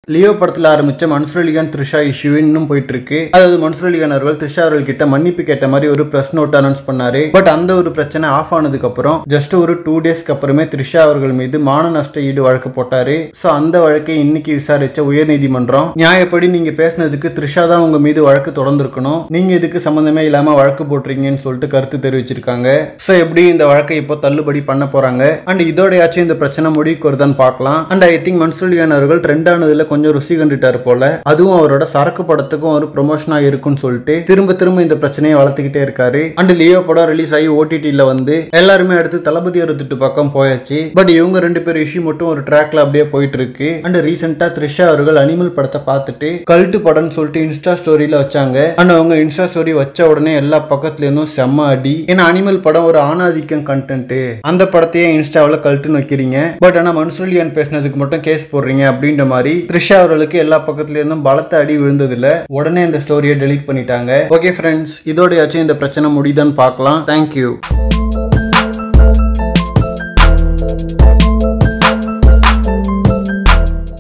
Leo படத்துல ஆரம்பிச்ச மன்சூரலிகான் Trisha issue இன்னும் போயிட்டு இருக்கு அதாவது மன்சூரலிகான் அவர்கள் த்ரிஷா அவர்கள் கிட்ட மன்னிப்பு கேட்ட மாதிரி ஒரு பிரஸ் நோட் அனௌன்ஸ் பண்ணாரு பட் அந்த ஒரு பிரச்சனை ஆஃப் ஆனதுக்கு அப்புறம் ஜஸ்ட் ஒரு டூ டேஸ்க்கு அப்புறமே த்ரிஷா அவர்கள் மீது மான நஷ்ட ஈடு வழக்கு போட்டாரு சோ அந்த வழக்கை இன்னைக்கு விசாரிச்ச உயர்நீதிமன்றம் நியாயப்படி நீங்க பேசினதுக்கு த்ரிஷா தான் உங்க மீது வழக்கு தொடர்ந்துருக்கணும் நீங்க இதுக்கு சம்பந்தமே இல்லாம வழக்கு போட்டுறீங்கன்னு சொல்லிட்டு கருத்து தெரிவிச்சிருக்காங்க சோ எப்படி இந்த வழக்கை இப்போ தள்ளுபடி பண்ண போறாங்க அண்ட் இதோடயாச்சும் இந்த பிரச்சனை முடிவுக்கு வருதான்னு பார்க்கலாம் அண்ட் ஐ திங்க் மன்சூலியான் அவர்கள் ட்ரெண்டானதுல கொஞ்சம் ருசி கண்டுட்டாரு போல அதுவும் அவரோட சரக்கு படத்துக்கும் ஒரு ப்ரொமோஷனா இருக்குன்னு சொல்லிட்டு திரும்ப திரும்ப இந்த பிரச்சனையை வளர்த்துக்கிட்டே இருக்காரு அண்ட் லியோ படம் ரிலீஸ் ஆகி ஓடிடியில் வந்து எல்லாருமே அடுத்து தளபதி அறுத்துட்டு பக்கம் போயாச்சு பட் இவங்க ரெண்டு பேர் இஷ்யூ மட்டும் ஒரு ட்ராக்ல அப்படியே போயிட்டு இருக்கு அண்ட் ரீசெண்டா த்ரிஷா அவர்கள் அனிமல் படத்தை பார்த்துட்டு கல்ட்டு படம்னு சொல்லிட்டு இன்ஸ்டா ஸ்டோரியில வச்சாங்க அண்ட் அவங்க இன்ஸ்டா ஸ்டோரி வச்ச உடனே எல்லா பக்கத்துல இருந்தும் செம்ம அடி ஏன்னா அனிமல் படம் ஒரு ஆணாதிக்கம் கண்டென்ட் அந்த படத்தையே இன்ஸ்டாவில் கல்ட்டுன்னு வைக்கிறீங்க பட் ஆனால் மன்சூலியன் பேசினதுக்கு மட்டும் கேஸ் போடுறீங்க அப்படின்ற மாதிரி த்ரிஷா அவர்களுக்கு எல்லா பக்கத்துல இருந்தும் பலத்த அடி விழுந்ததுல உடனே இந்த ஸ்டோரியை டெலீட் பண்ணிட்டாங்க ஓகே ஃப்ரெண்ட்ஸ் இதோடயாச்சும் இந்த பிரச்சனை முடியுதான்னு பார்க்கலாம் தேங்க்யூ